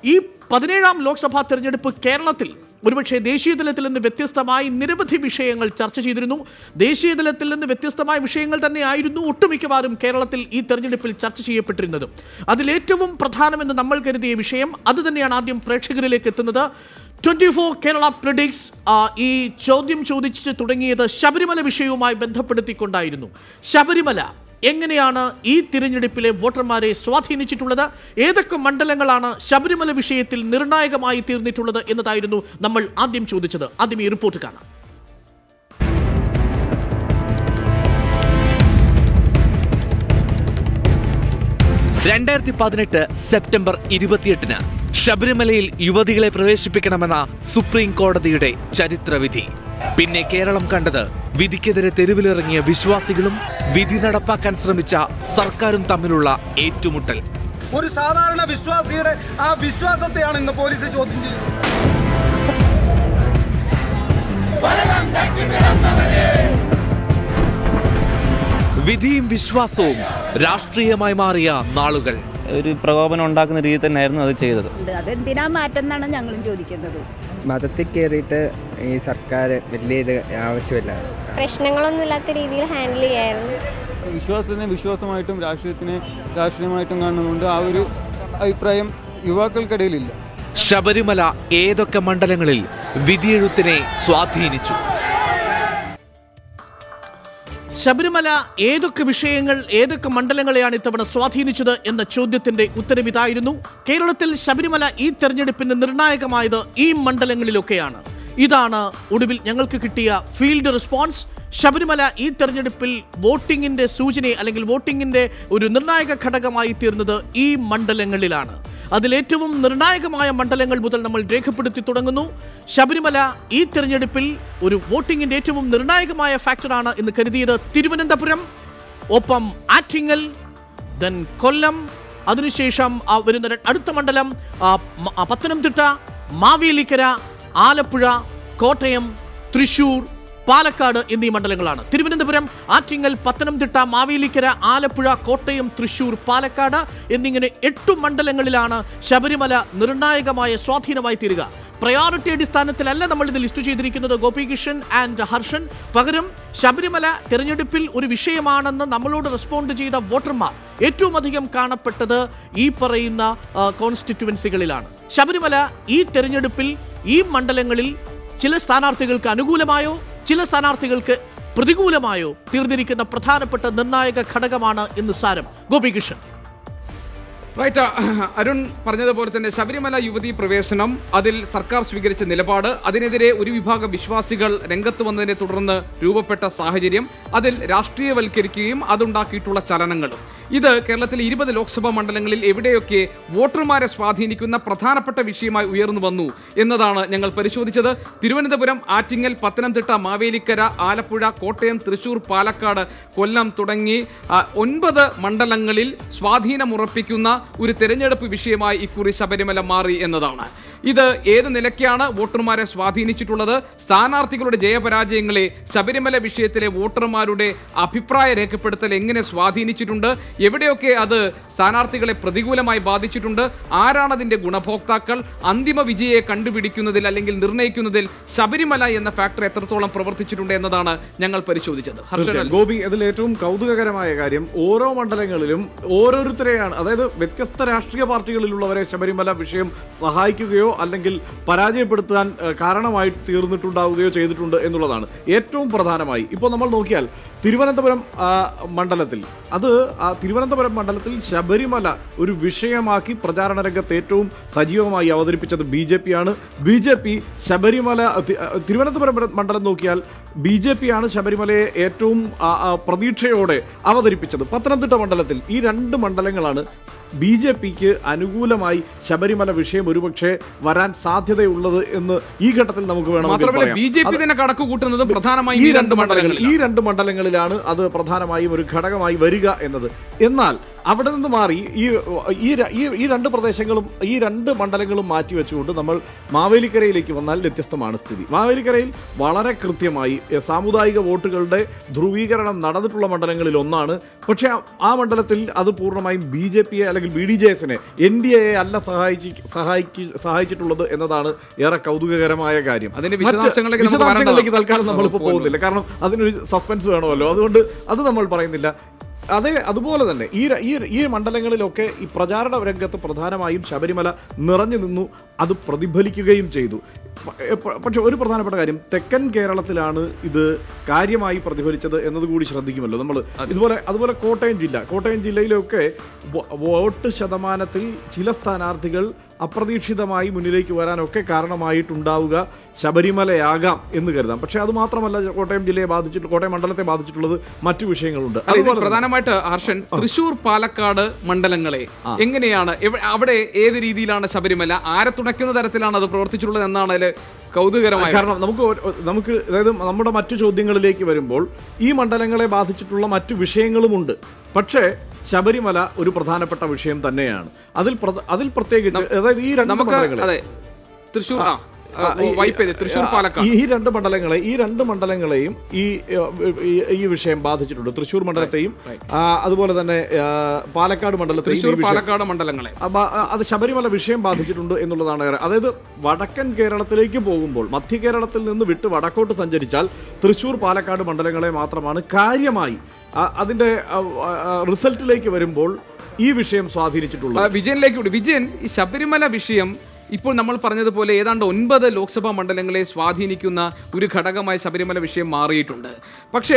ഈ പതിനേഴാം ലോക്സഭാ തെരഞ്ഞെടുപ്പ് കേരളത്തിൽ ഒരുപക്ഷെ ദേശീയ തലത്തിൽ നിന്ന് വ്യത്യസ്തമായി നിരവധി വിഷയങ്ങൾ ചർച്ച ചെയ്തിരുന്നു ദേശീയ തലത്തിൽ നിന്ന് വ്യത്യസ്തമായ വിഷയങ്ങൾ തന്നെയായിരുന്നു ഒട്ടുമിക്കവാറും കേരളത്തിൽ ഈ തെരഞ്ഞെടുപ്പിൽ ചർച്ച ചെയ്യപ്പെട്ടിരുന്നത് അതിലേറ്റവും പ്രധാനമെന്ന് നമ്മൾ കരുതിയ വിഷയം അത് തന്നെയാണ് ആദ്യം പ്രേക്ഷകരിലേക്ക് എത്തുന്നത് ട്വന്റി ഫോർ കേരള പ്രഡിക്സ് ഈ ചോദ്യം ചോദിച്ച് തുടങ്ങിയത് ശബരിമല വിഷയവുമായി ബന്ധപ്പെടുത്തിക്കൊണ്ടായിരുന്നു ശബരിമല എങ്ങനെയാണ് ഈ തിരഞ്ഞെടുപ്പിലെ വോട്ടർമാരെ സ്വാധീനിച്ചിട്ടുള്ളത് ഏതൊക്കെ മണ്ഡലങ്ങളാണ് ശബരിമല വിഷയത്തിൽ നിർണായകമായി തീർന്നിട്ടുള്ളത് എന്നതായിരുന്നു നമ്മൾ ആദ്യം ചോദിച്ചത് ആദ്യം ഈ റിപ്പോർട്ട് കാണാം രണ്ടായിരത്തി പതിനെട്ട് സെപ്റ്റംബർ ഇരുപത്തിയെട്ടിന് ശബരിമലയിൽ യുവതികളെ പ്രവേശിപ്പിക്കണമെന്ന സുപ്രീം കോടതിയുടെ ചരിത്രവിധി പിന്നെ കേരളം കണ്ടത് വിധിക്കെതിരെ തെരുവിലിറങ്ങിയ വിശ്വാസികളും വിധി നടപ്പാക്കാൻ ശ്രമിച്ച സർക്കാരും തമ്മിലുള്ള ഏറ്റുമുട്ടൽ ഒരു സാധാരണ വിശ്വാസിയുടെ ആ വിശ്വാസത്തെയാണ് ഇന്ന് പോലീസ് ചോദ്യം ചെയ്യുന്നത് വിധിയും വിശ്വാസവും രാഷ്ട്രീയമായി മാറിയ നാളുകൾ ഒരു പ്രകോപനം ഉണ്ടാക്കുന്ന രീതിയിൽ തന്നെയായിരുന്നു അത് ചെയ്തത് ഉണ്ട് അതെന്തിനാ മാറ്റം എന്നാണ് ഞങ്ങളും ചോദിക്കുന്നത് മതത്തിൽ കയറിയിട്ട് ഈ സർക്കാർ വലിയ ഇത് ആവശ്യമില്ല പ്രശ്നങ്ങളൊന്നും ഇല്ലാത്ത രീതിയിൽ ഹാൻഡിൽ ചെയ്യായിരുന്നു വിശ്വാസത്തിനെ വിശ്വാസമായിട്ടും രാഷ്ട്രീയത്തിനെ രാഷ്ട്രീയമായിട്ടും കാണുന്നുണ്ട് ആ ഒരു അഭിപ്രായം യുവാക്കൾക്കിടയിലില്ല ശബരിമല ഏതൊക്കെ മണ്ഡലങ്ങളിൽ വിധിയെഴുത്തിനെ സ്വാധീനിച്ചു ശബരിമല ഏതൊക്കെ വിഷയങ്ങൾ ഏതൊക്കെ മണ്ഡലങ്ങളെയാണ് ഇത്തവണ സ്വാധീനിച്ചത് എന്ന ചോദ്യത്തിന്റെ ഉത്തരം ഇതായിരുന്നു കേരളത്തിൽ ശബരിമല ഈ തെരഞ്ഞെടുപ്പിന് നിർണായകമായത് ഈ മണ്ഡലങ്ങളിലൊക്കെയാണ് ഇതാണ് ഒടുവിൽ ഞങ്ങൾക്ക് കിട്ടിയ ഫീൽഡ് റെസ്പോൺസ് ശബരിമല ഈ തെരഞ്ഞെടുപ്പിൽ വോട്ടിങ്ങിന്റെ സൂചന അല്ലെങ്കിൽ വോട്ടിങ്ങിന്റെ ഒരു നിർണായക ഘടകമായി തീർന്നത് ഈ മണ്ഡലങ്ങളിലാണ് അതിലേറ്റവും നിർണായകമായ മണ്ഡലങ്ങൾ മുതൽ നമ്മൾ രേഖപ്പെടുത്തി തുടങ്ങുന്നു ശബരിമല ഈ തെരഞ്ഞെടുപ്പിൽ ഒരു വോട്ടിങ്ങിന്റെ ഏറ്റവും നിർണായകമായ ഫാക്ടറാണ് എന്ന് കരുതിയത് തിരുവനന്തപുരം ഒപ്പം ആറ്റിങ്ങൽ ദെൻ കൊല്ലം അതിനുശേഷം ആ വരുന്ന ര- അടുത്ത മണ്ഡലം ആ, മ- ആ, പത്തനംതിട്ട മാവേലിക്കര ആലപ്പുഴ കോട്ടയം തൃശൂർ പാലക്കാട് എന്നീ മണ്ഡലങ്ങളാണ് തിരുവനന്തപുരം ആറ്റിങ്ങൽ പത്തനംതിട്ട മാവേലിക്കര ആലപ്പുഴ കോട്ടയം തൃശൂർ പാലക്കാട് എന്നിങ്ങനെ എട്ടു മണ്ഡലങ്ങളിലാണ് ശബരിമല നിർണായകമായ സ്വാധീനമായി തീരുക പ്രയോറിറ്റി അടിസ്ഥാനത്തിലല്ല നമ്മൾ ഇത് ലിസ്റ്റ് ചെയ്തിരിക്കുന്നത് ഗോപികൃഷ്ണൻ ആൻഡ് ഹർഷൻ പകരം ശബരിമല തെരഞ്ഞെടുപ്പിൽ ഒരു വിഷയമാണെന്ന് നമ്മളോട് റെസ്പോണ്ട് ചെയ്ത വോട്ടർമാർ ഏറ്റവും അധികം കാണപ്പെട്ടത് ഈ പറയുന്ന ആ, കോൺസ്റ്റിറ്റ്യുവൻസികളിലാണ് ശബരിമല ഈ തെരഞ്ഞെടുപ്പിൽ ഈ മണ്ഡലങ്ങളിൽ ചില സ്ഥാനാർത്ഥികൾക്ക് അനുകൂലമായോ ചില സ്ഥാനാർത്ഥികൾക്ക് പ്രതികൂലമായോ തീർന്നിരിക്കുന്ന പ്രധാനപ്പെട്ട നിർണായക ഘടകമാണ് എന്ന് സാരം ഗോപികൃഷ്ണൻ റൈറ്റ് അരുൺ പറഞ്ഞതുപോലെ തന്നെ ശബരിമല യുവതി പ്രവേശനം അതിൽ സർക്കാർ സ്വീകരിച്ച നിലപാട് അതിനെതിരെ ഒരു വിഭാഗം വിശ്വാസികൾ രംഗത്ത് വന്നതിനെ തുടർന്ന് രൂപപ്പെട്ട സാഹചര്യം അതിൽ രാഷ്ട്രീയവൽക്കരിക്കുകയും അതുണ്ടാക്കിയിട്ടുള്ള ചലനങ്ങളും ഇത് കേരളത്തിലെ ഇരുപത് ലോക്സഭാ മണ്ഡലങ്ങളിൽ എവിടെയൊക്കെ വോട്ടർമാരെ സ്വാധീനിക്കുന്ന പ്രധാനപ്പെട്ട വിഷയമായി ഉയർന്നു വന്നു എന്നതാണ് ഞങ്ങൾ പരിശോധിച്ചത് തിരുവനന്തപുരം ആറ്റിങ്ങൽ പത്തനംതിട്ട മാവേലിക്കര ആലപ്പുഴ കോട്ടയം തൃശൂർ പാലക്കാട് കൊല്ലം തുടങ്ങി ആ, ഒൻപത് മണ്ഡലങ്ങളിൽ സ്വാധീനമുറപ്പിക്കുന്ന ഒരു തെരഞ്ഞെടുപ്പ് വിഷയമായി ഇക്കുറി ശബരിമല മാറി എന്നതാണ് ഇത് ഏത് നിലയ്ക്കാണ് വോട്ടർമാരെ സ്വാധീനിച്ചിട്ടുള്ളത് സ്ഥാനാർത്ഥികളുടെ ജയപരാജയങ്ങളെ ശബരിമല വിഷയത്തിലെ വോട്ടർമാരുടെ അഭിപ്രായ രേഖപ്പെടുത്തൽ എങ്ങനെ സ്വാധീനിച്ചിട്ടുണ്ട് എവിടെയൊക്കെ അത് സ്ഥാനാർത്ഥികളെ പ്രതികൂലമായി ബാധിച്ചിട്ടുണ്ട് ആരാണ് അതിന്റെ ഗുണഭോക്താക്കൾ അന്തിമ വിജയെ കണ്ടുപിടിക്കുന്നതിൽ അല്ലെങ്കിൽ നിർണ്ണയിക്കുന്നതിൽ ശബരിമല എന്ന ഫാക്ടർ എത്രത്തോളം പ്രവർത്തിച്ചിട്ടുണ്ട് എന്നതാണ് ഞങ്ങൾ പരിശോധിച്ചത് ഹർഷൻ തീർച്ചയായും. ഗോപി അതിൽ ഏറ്റവും കൗതുകകരമായ കാര്യം ഓരോ മണ്ഡലങ്ങളിലും ഓരോരുത്തരെയാണ് അതായത് വ്യത്യസ്ത രാഷ്ട്രീയ പാർട്ടികളിലുള്ളവരെ ശബരിമല വിഷയം സഹായിക്കുകയോ അല്ലെങ്കിൽ പരാജയപ്പെടുത്താൻ ഏഹ്, കാരണമായി തീർന്നിട്ടുണ്ടാവുകയോ ചെയ്തിട്ടുണ്ട് എന്നുള്ളതാണ് ഏറ്റവും പ്രധാനമായി ഇപ്പോൾ നമ്മൾ നോക്കിയാൽ തിരുവനന്തപുരം ആ, മണ്ഡലത്തിൽ അത് ആ തിരുവനന്തപുരം മണ്ഡലത്തിൽ ശബരിമല ഒരു വിഷയമാക്കി പ്രചാരണ രംഗത്ത് ഏറ്റവും സജീവമായി അവതരിപ്പിച്ചത് ബി ജെ പി ആണ് ബി ജെ പി ശബരിമല തി- തിരുവനന്തപുരം മണ്ഡലം നോക്കിയാൽ ബി ജെ പി ആണ് ശബരിമലയെ ഏറ്റവും ആ, ആ, പ്രതീക്ഷയോടെ അവതരിപ്പിച്ചത് പത്തനംതിട്ട മണ്ഡലത്തിൽ ഈ രണ്ട് മണ്ഡലങ്ങളാണ് ബി ജെ പിക്ക് അനുകൂലമായി ശബരിമല വിഷയം ഒരുപക്ഷെ വരാൻ സാധ്യതയുള്ളത് എന്ന് ഈ ഘട്ടത്തിൽ നമുക്ക് വേണമെങ്കിൽ മാത്രമല്ല പറയാം. ബി ജെ പി അത് തന്നെ കണക്ക് കൂട്ടുന്നതും പ്രധാനമായും ഈ ഈ രണ്ട് രണ്ട് മണ്ഡലങ്ങളിൽ മണ്ഡലങ്ങളിൽ ഈ രണ്ട് മണ്ഡലങ്ങളിലാണ് അത് പ്രധാനമായും ഒരു ഘടകമായി വരിക എന്നത് എന്നാൽ അവിടെ നിന്ന് മാറി ഈ ഈ ര- ഈ ഈ രണ്ട് പ്രദേശങ്ങളും ഈ രണ്ട് മണ്ഡലങ്ങളും മാറ്റി വെച്ചുകൊണ്ട് നമ്മൾ മാവേലിക്കരയിലേക്ക് വന്നാൽ വ്യത്യസ്തമാണ് സ്ഥിതി മാവേലിക്കരയിൽ വളരെ കൃത്യമായി എ, സാമുദായിക വോട്ടുകളുടെ ധ്രുവീകരണം നടന്നിട്ടുള്ള മണ്ഡലങ്ങളിൽ ഒന്നാണ് പക്ഷേ ആ- ആ മണ്ഡലത്തിൽ അത് പൂർണ്ണമായും ബി ജെ പിയെ അല്ലെങ്കിൽ ബി ഡി ജെ എസിനെ എൻ ഡി എയെ അല്ല സഹായിച്ച് സഹായിക്ക് സഹായിച്ചിട്ടുള്ളത് എന്നതാണ് ഏറെ കൗതുകകരമായ കാര്യം അതിന്റെ മറ്റ് വിശദാംശങ്ങളിലേക്ക് നമുക്ക് വിശദാംശങ്ങളിലേക്ക് വരേണ്ടതാണ്. തൽക്കാലം നമ്മളിപ്പോൾ പോകുന്നില്ല കാരണം അതിനൊരു സസ്പെൻസ് വേണമല്ലോ അതുകൊണ്ട് അത് നമ്മൾ പറയുന്നില്ല അതേ അതുപോലെ തന്നെ ഈ ര- ഈ ഈ മണ്ഡലങ്ങളിലൊക്കെ ഈ പ്രചാരണ രംഗത്ത് പ്രധാനമായും ശബരിമല നിറഞ്ഞു നിന്നു അത് പ്രതിഫലിക്കുകയും ചെയ്തു പ- എ- പ- പക്ഷെ ഒരു പ്രധാനപ്പെട്ട കാര്യം തെക്കൻ കേരളത്തിലാണ് ഇത് കാര്യമായി പ്രതിഫലിച്ചത് എന്നതുകൂടി ശ്രദ്ധിക്കുമല്ലോ നമ്മൾ ഇതുപോലെ അതുപോലെ കോട്ടയം ജില്ല കോട്ടയം ജില്ലയിലൊക്കെ വോ- വോട്ട് ശതമാനത്തിൽ ചില സ്ഥാനാർത്ഥികൾ അപ്രതീക്ഷിതമായി മുന്നിലേക്ക് വരാനൊക്കെ കാരണമായിട്ടുണ്ടാവുക ശബരിമലയാകാം എന്ന് കരുതാം പക്ഷേ അത് മാത്രമല്ല കോട്ടയം ജില്ലയെ ബാധിച്ചിട്ട് കോട്ടയം മണ്ഡലത്തെ ബാധിച്ചിട്ടുള്ളത് മറ്റു വിഷയങ്ങളുണ്ട് അല്ല, ഇതിൽ അതുപോലെ തന്നെ- പ്രധാനമായിട്ട് ഹർഷൻ തൃശൂർ പാലക്കാട് മണ്ഡലങ്ങളെ എങ്ങനെയാണ് എവ- അവിടെ ഏത് രീതിയിലാണ് ശബരിമല ആരെ തുണയ്ക്കുന്ന തരത്തിലാണ് അത് പ്രവർത്തിച്ചിട്ടുള്ളത് എന്നാണ് അതിൽ കൗതുകരമായ കാരണം നമുക്ക് ഒരു- നമുക്ക് അതായത് നമ്മുടെ മറ്റു ചോദ്യങ്ങളിലേക്ക് വരുമ്പോൾ ഈ മണ്ഡലങ്ങളെ ബാധിച്ചിട്ടുള്ള മറ്റു വിഷയങ്ങളുമുണ്ട് പക്ഷേ ശബരിമല ഒരു പ്രധാനപ്പെട്ട വിഷയം തന്നെയാണ് അതിൽ പ്രധ- അതിൽ പ്രത്യേകിച്ച് അതായത് ഈ രണ്ട് നമുക്ക് മണ്ഡലങ്ങളെ അതെ തൃശൂർ ആ ആ, ഈ- വൈപ്പ് ചെയ്ത് തൃശൂർ ആ, പാലക്കാട് ഈ രണ്ട് മണ്ഡലങ്ങളെ ഈ രണ്ട് മണ്ഡലങ്ങളെയും ഈ ആ, ഈ- ഈ വിഷയം ബാധിച്ചിട്ടുണ്ട് തൃശൂർ മണ്ഡലത്തെയും ആ, അതുപോലെ തന്നെ ആ, പാലക്കാട് മണ്ഡലത്തെയും ഈ തൃശൂർ വിഷയം- പാലക്കാട് മണ്ഡലങ്ങളെ അപ്പ- അത് ശബരിമല വിഷയം ബാധിച്ചിട്ടുണ്ട് എന്നുള്ളതാണ് ഏറെ അതായത് വടക്കൻ കേരളത്തിലേക്ക് പോകുമ്പോൾ മധ്യ കേരളത്തിൽ നിന്ന് വിട്ട് വടക്കോട്ട് സഞ്ചരിച്ചാൽ തൃശൂർ പാലക്കാട് മണ്ഡലങ്ങളെ മാത്രമാണ് കാര്യമായി ആ, അതിന്റെ ആ, ആ, റിസൾട്ടിലേക്ക് വരുമ്പോൾ ഈ വിഷയം ആ, സ്വാധീനിച്ചിട്ടുള്ളത് വിജയനിലേക്ക് കൂടി വിജയൻ ഈ ശബരിമല വിഷയം ഇപ്പോൾ നമ്മൾ പറഞ്ഞതുപോലെ ഏതാണ്ട് ഒൻപത് ലോക്സഭാ മണ്ഡലങ്ങളെ സ്വാധീനിക്കുന്ന ഒരു ഘടകമായി ശബരിമല വിഷയം മാറിയിട്ടുണ്ട് പക്ഷേ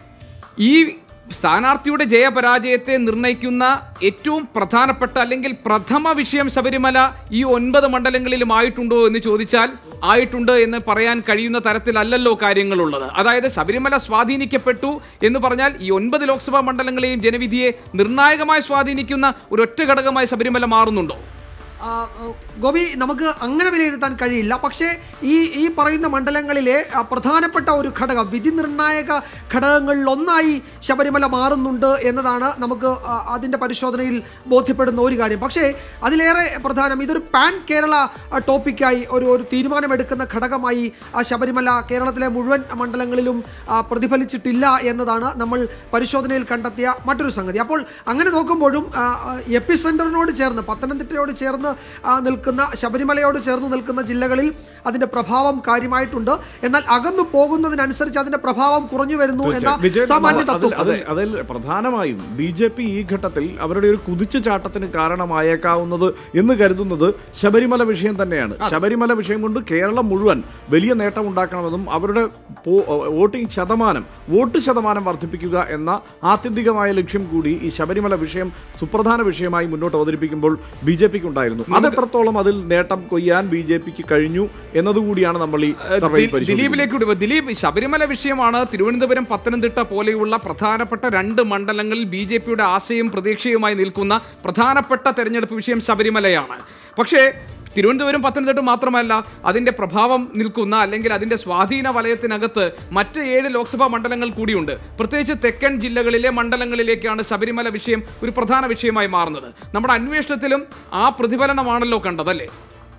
ഈ സ്ഥാനാർത്ഥിയുടെ ജയപരാജയത്തെ നിർണ്ണയിക്കുന്ന ഏറ്റവും പ്രധാനപ്പെട്ട അല്ലെങ്കിൽ പ്രഥമ വിഷയം ശബരിമല ഈ ഒൻപത് മണ്ഡലങ്ങളിലും ആയിട്ടുണ്ടോ എന്ന് ചോദിച്ചാൽ ആയിട്ടുണ്ട് എന്ന് പറയാൻ കഴിയുന്ന തരത്തിലല്ലല്ലോ കാര്യങ്ങളുള്ളത് അതായത് ശബരിമല സ്വാധീനിക്കപ്പെട്ടു എന്ന് പറഞ്ഞാൽ ഈ ഒൻപത് ലോക്സഭാ മണ്ഡലങ്ങളെയും ജനവിധിയെ നിർണായകമായി സ്വാധീനിക്കുന്ന ഒരൊറ്റ ഘടകമായി ശബരിമല മാറുന്നുണ്ടോ ആ, ഗോപി നമുക്ക് അങ്ങനെ വിലയിരുത്താൻ കഴിയില്ല പക്ഷേ ഈ ഈ പറയുന്ന മണ്ഡലങ്ങളിലെ ആ, പ്രധാനപ്പെട്ട ഒരു ഘടകം വിധി നിർണായക ഘടകങ്ങളിൽ ഒന്നായി ശബരിമല മാറുന്നുണ്ട് എന്നതാണ് നമുക്ക് ആ, അതിൻ്റെ പരിശോധനയിൽ ബോധ്യപ്പെടുന്ന ഒരു കാര്യം പക്ഷേ അതിലേറെ പ്രധാനം ഇതൊരു പാൻ കേരള ആ, ടോപ്പിക്കായി ഒരു ഒരു തീരുമാനമെടുക്കുന്ന ഘടകമായി ആ ശബരിമല കേരളത്തിലെ മുഴുവൻ മണ്ഡലങ്ങളിലും ആ, പ്രതിഫലിച്ചിട്ടില്ല എന്നതാണ് നമ്മൾ പരിശോധനയിൽ കണ്ടെത്തിയ മറ്റൊരു സംഗതി അപ്പോൾ അങ്ങനെ നോക്കുമ്പോഴും എപ്പി സെന്ററിനോട് ചേർന്ന് പത്തനംതിട്ടയോട് ചേർന്ന് ആ, നിൽക്കുന്ന ശബരിമലയോട് ചേർന്ന് നിൽക്കുന്ന ജില്ലകളിൽ അതിന്റെ പ്രഭാവം കാര്യമായിട്ടുണ്ട് എന്നാൽ അകന്നു പോകുന്നതിനനുസരിച്ച് അതിന്റെ പ്രഭാവം കുറഞ്ഞു വരുന്നു എന്ന വിജയൻ, സാമാന്യ അതിൽ- തത്വം അതിൽ- അതിൽ പ്രധാനമായും ബി ജെ പി ഈ ഘട്ടത്തിൽ അവരുടെ ഒരു കുതിച്ചുചാട്ടത്തിന് കാരണമായേക്കാവുന്നത് എന്ന് കരുതുന്നത് ശബരിമല വിഷയം തന്നെയാണ് ശബരിമല വിഷയം കൊണ്ട് കേരളം മുഴുവൻ വലിയ നേട്ടം ഉണ്ടാക്കണമെന്നും അവരുടെ പോ- വോട്ടിംഗ് ശതമാനം വോട്ട് ശതമാനം വർദ്ധിപ്പിക്കുക എന്ന ആത്യന്തികമായ ലക്ഷ്യം കൂടി ഈ ശബരിമല വിഷയം സുപ്രധാന വിഷയമായി മുന്നോട്ട് അവതരിപ്പിക്കുമ്പോൾ ബി ജെ പിക്ക് ഉണ്ടായിരുന്നു അതെത്രത്തോളം അതിൽ നേട്ടം കൊയ്യാൻ ബി ജെ പിക്ക് കഴിഞ്ഞു എന്നതുകൂടിയാണ് നമ്മൾ ഈ സർവേയിൽ ദി- പരിശോധിക്കുന്നത് ദിലീപിലേക്ക് വിടുക ദിലീപ് ശബരിമല വിഷയമാണ് തിരുവനന്തപുരം പത്തനംതിട്ട പോലെയുള്ള പ്രധാനപ്പെട്ട രണ്ട് മണ്ഡലങ്ങളിൽ ബി ജെ പിയുടെ ആശയും പ്രതീക്ഷയുമായി നിൽക്കുന്ന പ്രധാനപ്പെട്ട തെരഞ്ഞെടുപ്പ് വിഷയം ശബരിമലയാണ് പക്ഷേ തിരുവനന്തപുരം പത്തനംതിട്ട മാത്രമല്ല അതിന്റെ പ്രഭാവം നിൽക്കുന്ന അല്ലെങ്കിൽ അതിന്റെ സ്വാധീന വലയത്തിനകത്ത് മറ്റ് ഏഴ് ലോക്സഭാ മണ്ഡലങ്ങൾ കൂടിയുണ്ട് പ്രത്യേകിച്ച് തെക്കൻ ജില്ലകളിലെ മണ്ഡലങ്ങളിലേക്കാണ് ശബരിമല വിഷയം ഒരു പ്രധാന വിഷയമായി മാറുന്നത് നമ്മുടെ അന്വേഷണത്തിലും ആ പ്രതിഫലനമാണല്ലോ കണ്ടതല്ലേ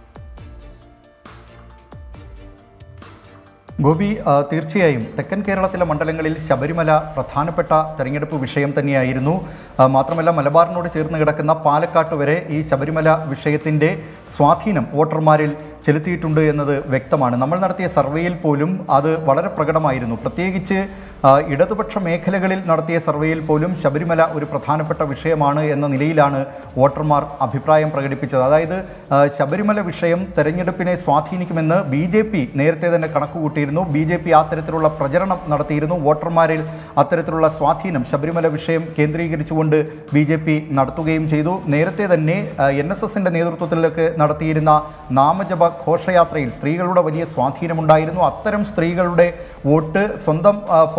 ഗോപി ആ, തീർച്ചയായും തെക്കൻ കേരളത്തിലെ മണ്ഡലങ്ങളിൽ ശബരിമല പ്രധാനപ്പെട്ട തെരഞ്ഞെടുപ്പ് വിഷയം തന്നെയായിരുന്നു ആ, മാത്രമല്ല മലബാറിനോട് ചേർന്ന് കിടക്കുന്ന പാലക്കാട്ട് വരെ ഈ ശബരിമല വിഷയത്തിൻ്റെ സ്വാധീനം വോട്ടർമാരിൽ ചെലുത്തിയിട്ടുണ്ട് എന്നത് വ്യക്തമാണ് നമ്മൾ നടത്തിയ സർവേയിൽ പോലും അത് വളരെ പ്രകടമായിരുന്നു പ്രത്യേകിച്ച് ആ, ഇടതുപക്ഷ മേഖലകളിൽ നടത്തിയ സർവേയിൽ പോലും ശബരിമല ഒരു പ്രധാനപ്പെട്ട വിഷയമാണ് എന്ന നിലയിലാണ് വോട്ടർമാർ അഭിപ്രായം പ്രകടിപ്പിച്ചത് അതായത് ആ, ശബരിമല വിഷയം തെരഞ്ഞെടുപ്പിനെ സ്വാധീനിക്കുമെന്ന് ബി ജെ പി നേരത്തെ തന്നെ കണക്കുകൂട്ടിയിരുന്നു ബി ജെ പി അത്തരത്തിലുള്ള പ്രചരണം നടത്തിയിരുന്നു വോട്ടർമാരിൽ അത്തരത്തിലുള്ള സ്വാധീനം ശബരിമല വിഷയം കേന്ദ്രീകരിച്ചുകൊണ്ട് ബി ജെ പി നടത്തുകയും ചെയ്തു നേരത്തെ തന്നെ എൻ എസ് എസിൻ്റെ നേതൃത്വത്തിലൊക്കെ നടത്തിയിരുന്ന നാമജപ ഘോഷയാത്രയിൽ സ്ത്രീകളുടെ വലിയ സ്വാധീനമുണ്ടായിരുന്നു അത്തരം സ്ത്രീകളുടെ വോട്ട് സ്വന്തം ആ, പോ-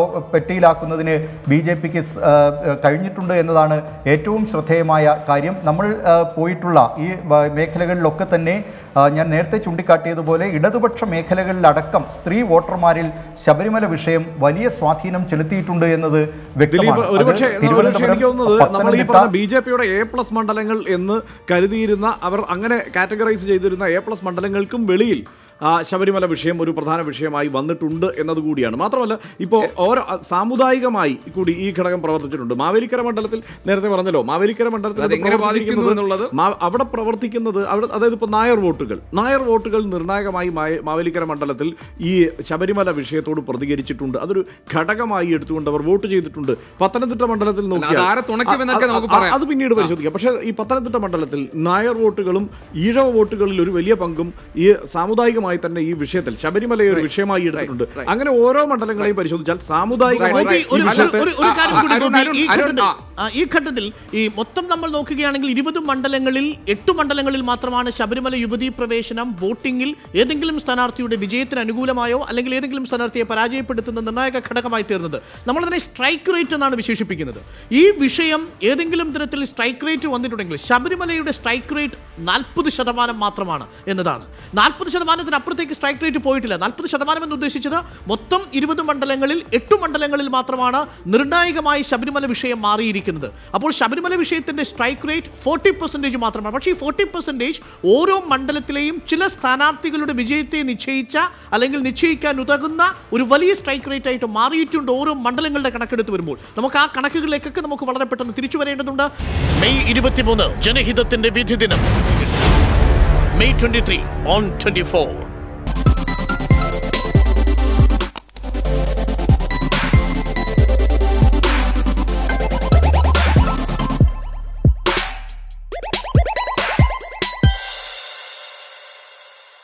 പെട്ടിയിലാക്കുന്നതിന് ബി ജെ പിക്ക് കഴിഞ്ഞിട്ടുണ്ട് എന്നതാണ് ഏറ്റവും ശ്രദ്ധേയമായ കാര്യം നമ്മൾ ആ, പോയിട്ടുള്ള ഈ വ- മേഖലകളിലൊക്കെ തന്നെ ആ, ഞാൻ നേരത്തെ ചൂണ്ടിക്കാട്ടിയതുപോലെ ഇടതുപക്ഷ മേഖലകളിലടക്കം സ്ത്രീ വോട്ടർമാരിൽ ശബരിമല വിഷയം വലിയ സ്വാധീനം ചെലുത്തിയിട്ടുണ്ട് എന്നത് ദിലീപ് വ്യക്തമാണ് അത് ഒരുപക്ഷെ ഒരുപക്ഷെ എനിക്ക് തോന്നുന്നത് നമ്മൾ ഈ പത്തനംതിട്ട പറഞ്ഞ ബി ജെ പിയുടെ എ പ്ലസ് മണ്ഡലങ്ങൾ എന്ന് കരുതിയിരുന്ന അവർ അങ്ങനെ കാറ്റഗറൈസ് ചെയ്തിരുന്ന എ പ്ലസ് മണ്ഡലങ്ങൾക്കും വെളിയിൽ ആ, ശബരിമല വിഷയം ഒരു പ്രധാന വിഷയമായി വന്നിട്ടുണ്ട് എന്നതുകൂടിയാണ് മാത്രമല്ല ഇപ്പോൾ ഓരോ ആ, സാമുദായികമായി കൂടി ഈ ഘടകം പ്രവർത്തിച്ചിട്ടുണ്ട് മാവേലിക്കര മണ്ഡലത്തിൽ നേരത്തെ പറഞ്ഞല്ലോ മാവേലിക്കര മണ്ഡലത്തിൽ അത് ഇത് എങ്ങനെ ബാധിക്കുന്നു പ്രവർത്തിച്ചിരിക്കുന്നത് എന്നുള്ളത്? മാ- അവിടെ പ്രവർത്തിക്കുന്നത് അവിടെ അതായത് ഇപ്പോൾ നായർ വോട്ടുകൾ നായർ വോട്ടുകൾ നിർണായകമായി മായ- മാവേലിക്കര മണ്ഡലത്തിൽ ഈ ശബരിമല വിഷയത്തോട് പ്രതികരിച്ചിട്ടുണ്ട് അതൊരു ഘടകമായി എടുത്തുകൊണ്ട് അവർ വോട്ട് ചെയ്തിട്ടുണ്ട് പത്തനംതിട്ട മണ്ഡലത്തിൽ നോക്കിയാൽ അതാരെ തുണയ്ക്കുമെന്നൊക്കെ അ- നമുക്ക് അ- പറയാം. അത് പിന്നീട് പരിശോധിക്കാം പക്ഷേ ഈ പത്തനംതിട്ട മണ്ഡലത്തിൽ നായർ വോട്ടുകളും ഈഴവ വോട്ടുകളിൽ ഒരു വലിയ പങ്കും ഈ സാമുദായികമായി തന്നെ ഈ വിഷയത്തിൽ ശബരിമലയെ ഒരു വിഷയമായി എടുത്തിട്ടുണ്ട് അങ്ങനെ ഓരോ മണ്ഡലങ്ങളെയും പരിശോധിച്ചാൽ സാമുദായികമായി ഗോപി, ഒരു- ഈ വിഷയത്തെ ഒരു- ഒരു കാര്യം കൂടി അരുൺ, ഗോപി, അരുൺ, ഈ അരുൺ, ഘട്ടത്തിൽ ആ. ആ, ഈ ഘട്ടത്തിൽ ഈ മൊത്തം നമ്മൾ നോക്കുകയാണെങ്കിൽ ഇരുപത് മണ്ഡലങ്ങളിൽ എട്ട് മണ്ഡലങ്ങളിൽ മാത്രമാണ് ശബരിമല യുവതീ പ്രവേശനം വോട്ടിംഗിൽ ഏതെങ്കിലും സ്ഥാനാർത്ഥിയുടെ വിജയത്തിന് അനുകൂലമായോ അല്ലെങ്കിൽ ഏതെങ്കിലും സ്ഥാനാർത്ഥിയെ പരാജയപ്പെടുത്തുന്ന നിർണായക ഘടകമായി തീർന്നത് നമ്മളതിനെ സ്ട്രൈക്ക് റേറ്റ് എന്നാണ് വിശേഷിപ്പിക്കുന്നത് ഈ വിഷയം ഏതെങ്കിലും തരത്തിൽ സ്ട്രൈക്ക് റേറ്റ് വന്നിട്ടുണ്ടെങ്കിൽ ശബരിമലയുടെ സ്ട്രൈക്ക് റേറ്റ് നാൽപ്പത് ശതമാനം മാത്രമാണ് എന്നതാണ് നാൽപ്പത് ശതമാനത്തിന് അപ്പുറത്തേക്ക് സ്ട്രൈക്ക് റേറ്റ് പോയിട്ടില്ല നാൽപ്പത് ശതമാനം എന്ന് ഉദ്ദേശിച്ചത് മൊത്തം ഇരുപത് മണ്ഡലങ്ങളിൽ എട്ട് മണ്ഡലങ്ങളിൽ മാത്രമാണ് നിർണായകമായി ശബരിമല വിഷയം മാറിയിരിക്കുന്നത് അപ്പോൾ ശബരിമല വിഷയത്തിന്റെ സ്ട്രൈക്ക് റേറ്റ് ഫോർട്ടി പെർസെൻറ്റേജ് മാത്രമാണ് പക്ഷേ ഈ ഫോർട്ടി പെർസെൻറ്റേജ് ഓരോ മണ്ഡലത്തിലെയും ചില സ്ഥാനാർത്ഥികളുടെ വിജയത്തെ നിശ്ചയിച്ച അല്ലെങ്കിൽ നിശ്ചയിക്കാൻ ഉതകുന്ന ഒരു വലിയ സ്ട്രൈക്ക് റേറ്റ് ആയിട്ട് മാറിയിട്ടുണ്ട് ഓരോ മണ്ഡലങ്ങളുടെ കണക്കെടുത്ത് വരുമ്പോൾ നമുക്ക് ആ കണക്കുകളിലേക്കൊക്കെ നമുക്ക് വളരെ പെട്ടെന്ന് തിരിച്ചു വരേണ്ടതുണ്ട് മെയ് ഇരുപത്തിമൂന്ന് ജനഹിതത്തിന്റെ വിധി ദിനം May twenty three on twenty four